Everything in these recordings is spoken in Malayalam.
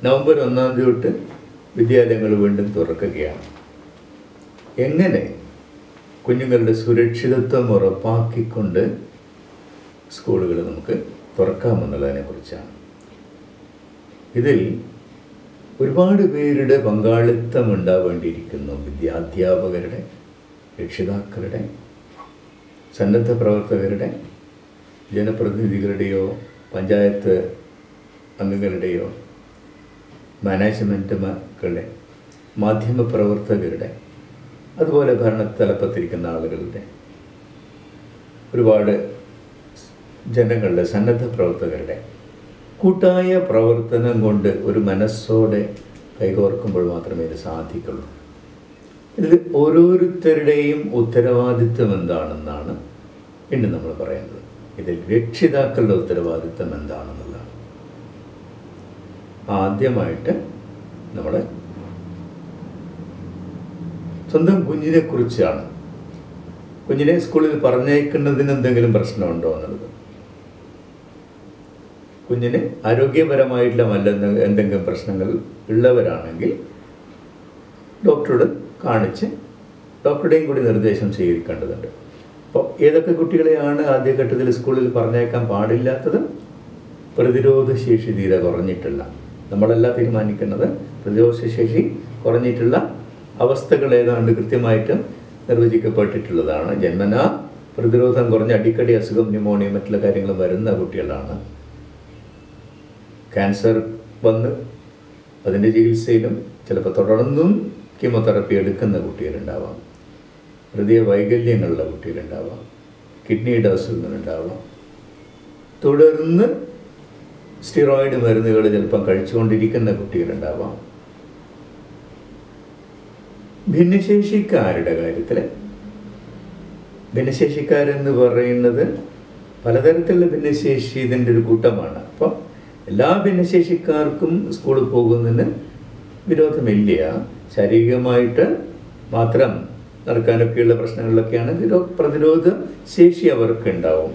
നവംബർ ഒന്നാം തീയതി തൊട്ട് വിദ്യാലയങ്ങൾ വീണ്ടും തുറക്കുകയാണ് എങ്ങനെ കുഞ്ഞുങ്ങളുടെ സുരക്ഷിതത്വം ഉറപ്പാക്കിക്കൊണ്ട് സ്കൂളുകൾ നമുക്ക് തുറക്കാമെന്നുള്ളതിനെ കുറിച്ചാണ് ഇതിൽ ഒരുപാട് പേരുടെ പങ്കാളിത്തം ഉണ്ടാവേണ്ടിയിരിക്കുന്നു വിദ്യാധ്യാപകരുടെ രക്ഷിതാക്കളുടെ സന്നദ്ധ പ്രവർത്തകരുടെ ജനപ്രതിനിധികളുടെയോ പഞ്ചായത്ത് അംഗങ്ങളുടെയോ മാനേജ്മെൻറ്റ് മക്കളുടെ മാധ്യമപ്രവർത്തകരുടെ അതുപോലെ ഭരണത്തലപ്പത്തിരിക്കുന്ന ആളുകളുടെ ഒരുപാട് ജനങ്ങളുടെ സന്നദ്ധ പ്രവർത്തകരുടെ കൂട്ടായ പ്രവർത്തനം കൊണ്ട് ഒരു മനസ്സോടെ കൈകോർക്കുമ്പോൾ മാത്രമേ ഇത് സാധിക്കുള്ളൂ ഇതിൽ ഓരോരുത്തരുടെയും ഉത്തരവാദിത്വം എന്താണെന്നാണ് ഇന്ന് നമ്മൾ പറയുന്നത് ഇതിൽ രക്ഷിതാക്കളുടെ ഉത്തരവാദിത്വം എന്താണെന്നുള്ളതാണ് ആദ്യമായിട്ട് നമ്മൾ സ്വന്തം കുഞ്ഞിനെ കുറിച്ചാണ് കുഞ്ഞിനെ സ്കൂളിൽ പറഞ്ഞേക്കുന്നതിന് എന്തെങ്കിലും പ്രശ്നമുണ്ടോ എന്നുള്ളത് കുഞ്ഞിന് ആരോഗ്യപരമായിട്ടുള്ള വല്ല എന്തെങ്കിലും പ്രശ്നങ്ങൾ ഉള്ളവരാണെങ്കിൽ ഡോക്ടറോട് കാണിച്ച് ഡോക്ടറുടെയും കൂടി നിർദ്ദേശം സ്വീകരിക്കേണ്ടതുണ്ട് അപ്പോൾ ഏതൊക്കെ കുട്ടികളെയാണ് ആദ്യഘട്ടത്തിൽ സ്കൂളിൽ പറഞ്ഞേക്കാൻ പാടില്ലാത്തത് പ്രതിരോധ ശേഷി തീരെ കുറഞ്ഞിട്ടില്ല നമ്മളല്ല തീരുമാനിക്കുന്നത് പ്രതിരോധ ശേഷി കുറഞ്ഞിട്ടുള്ള അവസ്ഥകൾ ഏതാണ്ട് കൃത്യമായിട്ട് നിർവചിക്കപ്പെട്ടിട്ടുള്ളതാണ് ജന്മനാ പ്രതിരോധം കുറഞ്ഞ അടിക്കടി അസുഖം ന്യൂമോണിയ മറ്റുള്ള കാര്യങ്ങൾ വരുന്ന കുട്ടികളാണ് ക്യാൻസർ വന്ന് അതിൻ്റെ ചികിത്സയിലും ചിലപ്പോൾ തുടർന്നും കീമോതെറപ്പി എടുക്കുന്ന കുട്ടികളുണ്ടാവാം ഹൃദയ വൈകല്യങ്ങളുള്ള കുട്ടികളുണ്ടാവാം കിഡ്നിയുടെ അസുഖങ്ങളുണ്ടാവാം തുടർന്ന് സ്റ്റിറോയിഡ് മരുന്നുകൾ ചിലപ്പം കഴിച്ചുകൊണ്ടിരിക്കുന്ന കുട്ടികളുണ്ടാവാം ഭിന്നശേഷിക്കാരുടെ കാര്യത്തിൽ ഭിന്നശേഷിക്കാരെന്ന് പറയുന്നത് പലതരത്തിലുള്ള ഭിന്നശേഷി ഇതിൻ്റെ ഒരു കൂട്ടമാണ് അപ്പോൾ എല്ലാ ഭിന്നശേഷിക്കാർക്കും സ്കൂളിൽ പോകുന്നതിന് വിരോധമില്ല ശാരീരികമായിട്ട് മാത്രം നടക്കാനൊക്കെയുള്ള പ്രശ്നങ്ങളിലൊക്കെയാണ് വിരോ- പ്രതിരോധ ശേഷി അവർക്ക് ഉണ്ടാവും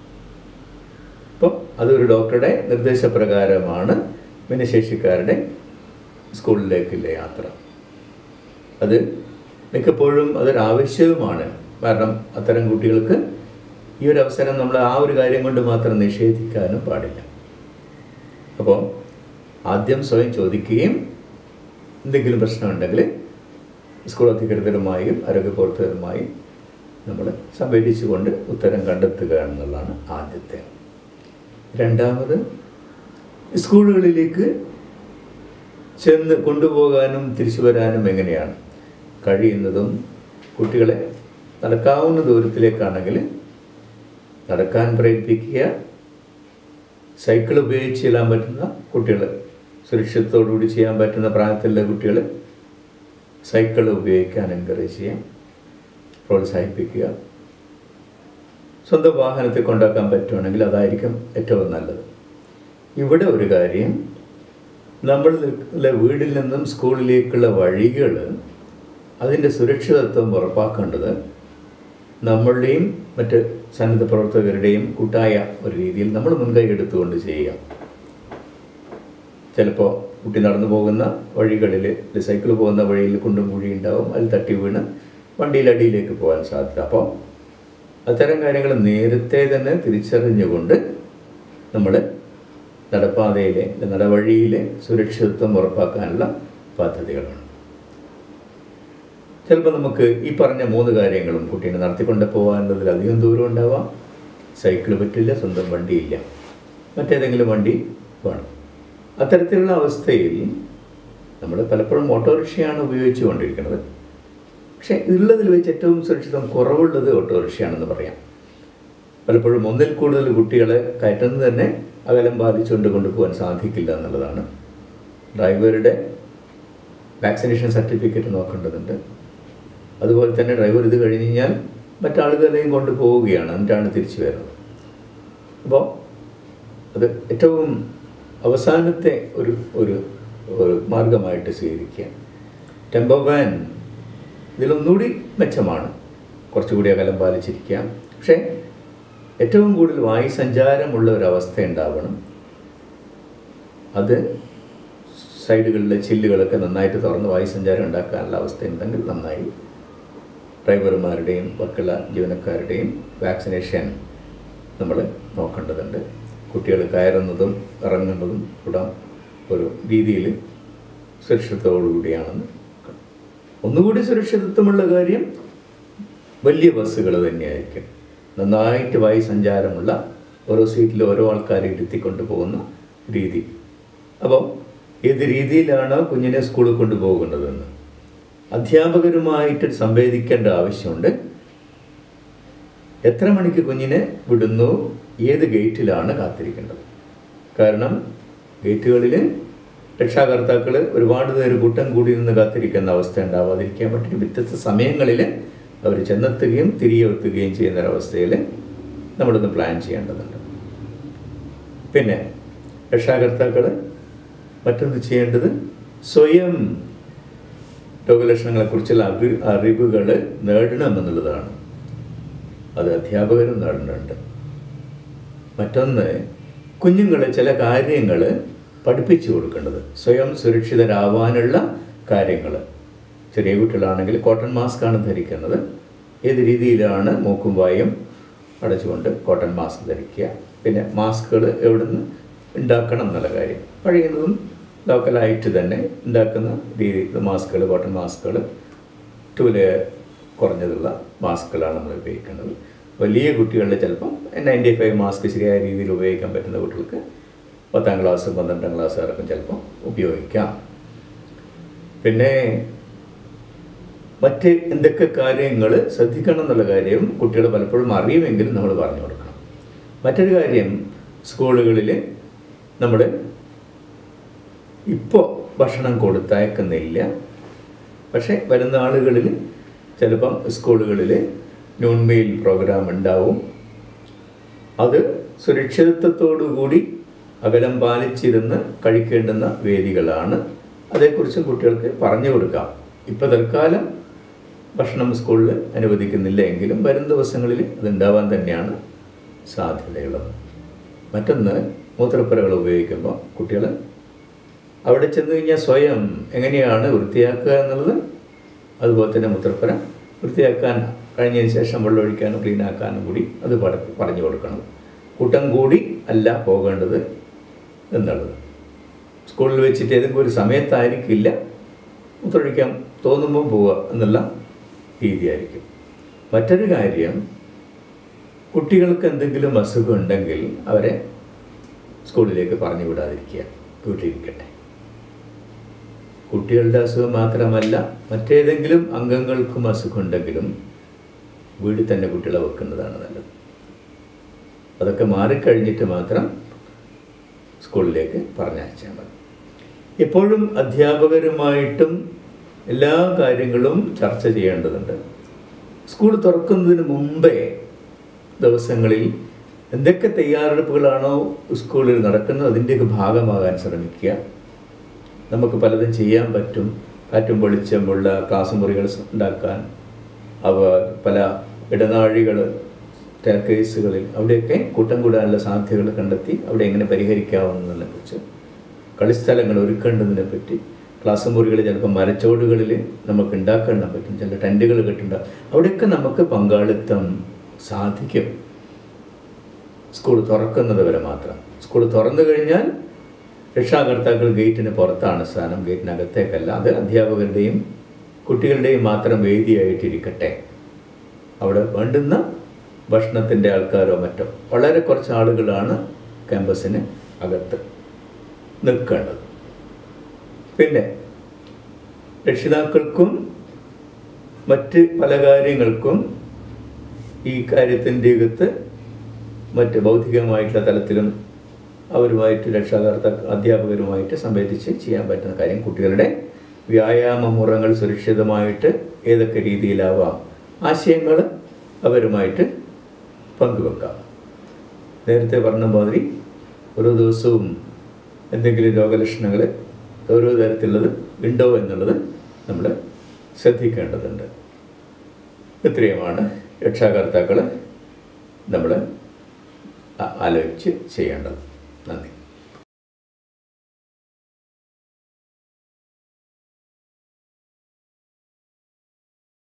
അപ്പം അതൊരു ഡോക്ടറുടെ നിർദ്ദേശപ്രകാരമാണ് ഭിന്നശേഷിക്കാരുടെ സ്കൂളിലേക്കുള്ള യാത്ര അത് മിക്കപ്പോഴും അതൊരു ആവശ്യവുമാണ് കാരണം അത്തരം കുട്ടികൾക്ക് ഈ ഒരു അവസരം നമ്മൾ ആ ഒരു കാര്യം കൊണ്ട് മാത്രം നിഷേധിക്കാനും പാടില്ല അപ്പോൾ ആദ്യം സ്വയം ചോദിക്കുകയും എന്തെങ്കിലും പ്രശ്നമുണ്ടെങ്കിൽ സ്കൂൾ അധികൃതരുമായും ആരോഗ്യ പ്രവർത്തകരുമായും നമ്മൾ സംവേദിച്ചുകൊണ്ട് ഉത്തരം കണ്ടെത്തുക എന്നുള്ളതാണ് ആദ്യത്തെ രണ്ടാമത് സ്കൂളുകളിലേക്ക് ചെന്ന് കൊണ്ടുപോകാനും തിരിച്ചു വരാനും എങ്ങനെയാണ് കഴിയുന്നതും കുട്ടികളെ നടക്കാവുന്ന ദൂരത്തിലേക്കാണെങ്കിൽ നടക്കാൻ പ്രേരിപ്പിക്കുക സൈക്കിൾ ഉപയോഗിച്ച് ചെല്ലാൻ പറ്റുന്ന കുട്ടികൾ സുരക്ഷിതത്തോടുകൂടി ചെയ്യാൻ പറ്റുന്ന പ്രായത്തിലുള്ള കുട്ടികൾ സൈക്കിൾ ഉപയോഗിക്കാൻ എൻകറേജ് ചെയ്യാം പ്രോത്സാഹിപ്പിക്കുക സ്വന്തം വാഹനത്തിൽ കൊണ്ടാക്കാൻ പറ്റുവാണെങ്കിൽ അതായിരിക്കും ഏറ്റവും നല്ലത് ഇവിടെ ഒരു കാര്യം നമ്മളുടെ വീട്ടിൽ നിന്നും സ്കൂളിലേക്കുള്ള വഴികൾ അതിൻ്റെ സുരക്ഷിതത്വം ഉറപ്പാക്കേണ്ടത് നമ്മളുടെയും മറ്റ് സന്നദ്ധ പ്രവർത്തകരുടെയും കൂട്ടായ ഒരു രീതിയിൽ നമ്മൾ മുൻകൈ എടുത്തുകൊണ്ട് ചെയ്യാം ചിലപ്പോൾ കുട്ടി നടന്നു പോകുന്ന വഴികളിൽ സൈക്കിൾ പോകുന്ന വഴിയിൽ കുണ്ടും കുഴി ഉണ്ടാവും അതിൽ തട്ടി വീണ് വണ്ടിയിൽ അടിയിലേക്ക് പോകാൻ സാധ്യത അപ്പോൾ അത്തരം കാര്യങ്ങൾ നേരത്തെ തന്നെ തിരിച്ചറിഞ്ഞുകൊണ്ട് നമ്മൾ നടപ്പാതയിലെ നടവഴിയിലെ സുരക്ഷിതത്വം ഉറപ്പാക്കാനുള്ള പദ്ധതികളാണ് ചിലപ്പോൾ നമുക്ക് ഈ പറഞ്ഞ മൂന്ന് കാര്യങ്ങളും കുട്ടീനെ നടത്തിക്കൊണ്ട് പോകാനുള്ളതിൽ അധികം ദൂരം ഉണ്ടാവാം സൈക്കിൾ പറ്റില്ല സ്വന്തം വണ്ടിയില്ല മറ്റേതെങ്കിലും വണ്ടി വേണം അത്തരത്തിലുള്ള അവസ്ഥയിൽ നമ്മൾ പലപ്പോഴും ഓട്ടോറിക്ഷയാണ് ഉപയോഗിച്ചു കൊണ്ടിരിക്കുന്നത് പക്ഷേ ഉള്ളതിൽ വെച്ച് ഏറ്റവും സുരക്ഷിതം കുറവുള്ളത് ഓട്ടോറിക്ഷയാണെന്ന് പറയാം പലപ്പോഴും ഒന്നിൽ കൂടുതൽ കുട്ടികളെ കയറ്റുന്നത് തന്നെ അകലം ബാധിച്ചുകൊണ്ട് കൊണ്ടുപോകാൻ സാധിക്കില്ല എന്നുള്ളതാണ് ഡ്രൈവറുടെ വാക്സിനേഷൻ സർട്ടിഫിക്കറ്റ് നോക്കേണ്ടതുണ്ട് അതുപോലെ തന്നെ ഡ്രൈവർ ഇത് കഴിഞ്ഞ് കഴിഞ്ഞാൽ മറ്റാളുകളെയും കൊണ്ട് പോവുകയാണ് എന്നിട്ടാണ് തിരിച്ചു വരുന്നത് അപ്പോൾ അത് ഏറ്റവും അവസാനത്തെ ഒരു ഒരു ഒരു മാർഗമായിട്ട് സ്വീകരിക്കുക ടെമ്പോ വാൻ ഇതിലൊന്നുകൂടി മെച്ചമാണ് കുറച്ചുകൂടി അകലം പാലിച്ചിരിക്കാം പക്ഷേ ഏറ്റവും കൂടുതൽ വായു സഞ്ചാരമുള്ള ഒരവസ്ഥ ഉണ്ടാവണം അത് സൈഡുകളിലെ ചില്ലുകളൊക്കെ നന്നായിട്ട് തുറന്ന് വായുസഞ്ചാരം ഉണ്ടാക്കാനുള്ള അവസ്ഥ ഉണ്ടെങ്കിൽ നന്നായി ഡ്രൈവർമാരുടെയും ബാക്കിയുള്ള ജീവനക്കാരുടെയും വാക്സിനേഷൻ നമ്മൾ നോക്കേണ്ടതുണ്ട് കുട്ടികൾ കയറുന്നതും ഇറങ്ങുന്നതും ഇവിടെ ഒരു രീതിയിൽ സുരക്ഷിതത്തോടുകൂടിയാണെന്ന് ഒന്നുകൂടി സുരക്ഷിതത്വമുള്ള കാര്യം വലിയ ബസ്സുകൾ തന്നെയായിരിക്കും നന്നായിട്ട് വായു സഞ്ചാരമുള്ള ഓരോ സീറ്റിൽ ഓരോ ആൾക്കാരെ ഇരുത്തിക്കൊണ്ട് പോകുന്ന രീതി അപ്പോൾ ഏത് രീതിയിലാണ് കുഞ്ഞിനെ സ്കൂളിൽ കൊണ്ടുപോകേണ്ടതെന്ന് അധ്യാപകരുമായിട്ട് സംവേദിക്കേണ്ട ആവശ്യമുണ്ട് എത്ര മണിക്ക് കുഞ്ഞിനെ വിടുന്നു ഏത് ഗേറ്റിലാണ് കാത്തിരിക്കേണ്ടത് കാരണം ഗേറ്റുകളിൽ രക്ഷാകർത്താക്കൾ ഒരുപാട് പേര് കൂട്ടം കൂടി നിന്ന് കാത്തിരിക്കുന്ന അവസ്ഥ ഉണ്ടാവാതിരിക്കാൻ പറ്റിയ വ്യത്യസ്ത സമയങ്ങളിൽ അവർ ചെന്നെത്തുകയും തിരികെ എത്തുകയും ചെയ്യുന്ന ഒരവസ്ഥയിൽ നമ്മളൊന്ന് പ്ലാൻ ചെയ്യേണ്ടതുണ്ട് പിന്നെ രക്ഷാകർത്താക്കൾ മറ്റൊന്ന് ചെയ്യേണ്ടത് സ്വയം രോഗലക്ഷണങ്ങളെക്കുറിച്ചുള്ള അറി അറിവുകൾ നേടണമെന്നുള്ളതാണ് അത് അധ്യാപകരും നേടേണ്ടതുണ്ട് മറ്റൊന്ന് കുഞ്ഞുങ്ങളെ ചില കാര്യങ്ങൾ പഠിപ്പിച്ചു കൊടുക്കേണ്ടത് സ്വയം സുരക്ഷിതരാവാനുള്ള കാര്യങ്ങൾ ചെറിയ കുട്ടികളാണെങ്കിൽ കോട്ടൺ മാസ്ക് ആണ് ധരിക്കുന്നത് ഏത് രീതിയിലാണ് മൂക്കും വായും അടച്ചുകൊണ്ട് കോട്ടൺ മാസ്ക് ധരിക്കുക പിന്നെ മാസ്കുകൾ എവിടുന്ന് ഉണ്ടാക്കണം എന്നുള്ള കാര്യം പഴയുന്നതും ലോക്കലായിട്ട് തന്നെ ഉണ്ടാക്കുന്ന രീതി മാസ്കുകൾ കോട്ടൺ മാസ്കുകൾ ടു ലെയർ കുറഞ്ഞതുള്ള മാസ്കുകളാണ് നമ്മൾ ഉപയോഗിക്കേണ്ടത് വലിയ കുട്ടികളിൽ ചിലപ്പം നയൻറ്റി ഫൈവ് മാസ്ക് ശരിയായ രീതിയിൽ ഉപയോഗിക്കാൻ പറ്റുന്ന കുട്ടികൾക്ക് പത്താം ക്ലാസ് പന്ത്രണ്ടാം ക്ലാസ് വരെക്കും ചിലപ്പം ഉപയോഗിക്കാം പിന്നെ മറ്റ് എന്തൊക്കെ കാര്യങ്ങൾ ശ്രദ്ധിക്കണം എന്നുള്ള കാര്യം കുട്ടികൾ പലപ്പോഴും അറിയുമെങ്കിലും നമ്മൾ പറഞ്ഞു കൊടുക്കണം മറ്റൊരു കാര്യം സ്കൂളുകളിൽ നമ്മൾ ഇപ്പോൾ ഭക്ഷണം കൊടുത്തയക്കുന്നില്ല പക്ഷേ വരുന്ന ആളുകളിൽ ചിലപ്പം സ്കൂളുകളിൽ നോൺ മെയിൽ പ്രോഗ്രാം ഉണ്ടാവും അത് സുരക്ഷിതത്വത്തോടു കൂടി അകലം പാലിച്ചിരുന്ന് കഴിക്കേണ്ടുന്ന വേദികളാണ് അതേക്കുറിച്ചും കുട്ടികൾക്ക് പറഞ്ഞു കൊടുക്കാം ഇപ്പോൾ തൽക്കാലം ഭക്ഷണം സ്കൂളിൽ അനുവദിക്കുന്നില്ല എങ്കിലും വരും ദിവസങ്ങളിൽ അതുണ്ടാവാൻ തന്നെയാണ് സാധ്യതയുള്ളത് മറ്റൊന്ന് മൂത്രപ്പുരകൾ ഉപയോഗിക്കുമ്പോൾ കുട്ടികൾ അവിടെ ചെന്ന് കഴിഞ്ഞാൽ സ്വയം എങ്ങനെയാണ് വൃത്തിയാക്കുക എന്നുള്ളത് അതുപോലെ തന്നെ മൂത്രപ്പുര വൃത്തിയാക്കാൻ കഴിഞ്ഞതിന് ശേഷം വെള്ളമൊഴിക്കാനും ക്ലീൻ ആക്കാനും കൂടി അത് പഠ- പറഞ്ഞു കൊടുക്കണം കൂട്ടം കൂടി അല്ല പോകേണ്ടത് എന്നുള്ളത് സ്കൂളിൽ വെച്ചിട്ട് ഏതെങ്കിലും ഒരു സമയത്തായിരിക്കില്ല മൂത്രമൊഴിക്കാൻ തോന്നുമ്പോൾ പോവുക എന്നുള്ള രീതിയായിരിക്കും മറ്റൊരു കാര്യം കുട്ടികൾക്ക് എന്തെങ്കിലും അസുഖം ഉണ്ടെങ്കിൽ അവരെ സ്കൂളിലേക്ക് പറഞ്ഞു വിടാതിരിക്കുക വീട്ടിലിരിക്കട്ടെ കുട്ടികളുടെ അസുഖം മാത്രമല്ല മറ്റേതെങ്കിലും അംഗങ്ങൾക്കും അസുഖം ഉണ്ടെങ്കിലും വീട്ടിൽ തന്നെ കുട്ടികളെ വെക്കുന്നതാണ് നല്ലത് അതൊക്കെ മാറിക്കഴിഞ്ഞിട്ട് മാത്രം സ്കൂളിലേക്ക് പറഞ്ഞയച്ചാൽ മതി എപ്പോഴും അധ്യാപകരുമായിട്ടും എല്ലാ കാര്യങ്ങളും ചർച്ച ചെയ്യേണ്ടതുണ്ട് സ്കൂൾ തുറക്കുന്നതിന് മുമ്പേ ദിവസങ്ങളിൽ എന്തൊക്കെ തയ്യാറെടുപ്പുകളാണോ സ്കൂളിൽ നടക്കുന്നത് അതിൻ്റെയൊക്കെ ഭാഗമാകാൻ ശ്രമിക്കുക നമുക്ക് പലതും ചെയ്യാൻ പറ്റും കാറ്റും വെളിച്ചമുള്ള ക്ലാസ് മുറികൾ ഉണ്ടാക്കാൻ അവ പല ഇടനാഴികൾ കേസുകളിൽ അവിടെയൊക്കെ കൂട്ടം കൂടാനുള്ള സാധ്യതകൾ കണ്ടെത്തി അവിടെ എങ്ങനെ പരിഹരിക്കാവുന്നതിനെ കുറിച്ച് കളിസ്ഥലങ്ങൾ ഒരുക്കേണ്ടതിനെ പറ്റി ക്ലാസ് മുറികൾ ചിലപ്പോൾ മരച്ചോടുകളിൽ നമുക്ക് ഉണ്ടാക്കാൻ പറ്റും ചില ടെൻറ്റുകൾ കെട്ടുണ്ട അവിടെയൊക്കെ നമുക്ക് പങ്കാളിത്തം സാധിക്കും സ്കൂൾ തുറക്കുന്നത് വരെ മാത്രം സ്കൂൾ തുറന്നു കഴിഞ്ഞാൽ രക്ഷാകർത്താക്കൾ ഗേറ്റിന് പുറത്താണ് സ്ഥാനം ഗേറ്റിനകത്തേക്കല്ല അത് അധ്യാപകരുടെയും കുട്ടികളുടെയും മാത്രം വേദിയായിട്ടിരിക്കട്ടെ അവിടെ വേണ്ടുന്ന ഭക്ഷണത്തിൻ്റെ ആൾക്കാരോ മറ്റോ വളരെ കുറച്ച് ആളുകളാണ് ക്യാമ്പസിന് അകത്ത് നിൽക്കേണ്ടത് പിന്നെ രക്ഷിതാക്കൾക്കും മറ്റ് പല കാര്യങ്ങൾക്കും ഈ കാര്യത്തിൻ്റെ അകത്ത് മറ്റ് ഭൗതികമായിട്ടുള്ള തലത്തിലും അവരുമായിട്ട് രക്ഷാകർത്ത അധ്യാപകരുമായിട്ട് സംവേദിച്ച് ചെയ്യാൻ പറ്റുന്ന കാര്യം കുട്ടികളുടെ വ്യായാമ മുറകൾ സുരക്ഷിതമായിട്ട് ഏതൊക്കെ രീതിയിലാവാം ആശയങ്ങൾ അവരുമായിട്ട് പങ്കുവെക്കാം നേരത്തെ പറഞ്ഞ മാതിരി ഓരോ ദിവസവും എന്തെങ്കിലും രോഗലക്ഷണങ്ങൾ ഓരോ തരത്തിലുള്ളത് ഉണ്ടോ എന്നുള്ളത് നമ്മൾ ശ്രദ്ധിക്കേണ്ടതുണ്ട് ഇത്രയുമാണ് രക്ഷാകർത്താക്കൾ നമ്മൾ ആലോചിച്ച് ചെയ്യേണ്ടത് നന്ദി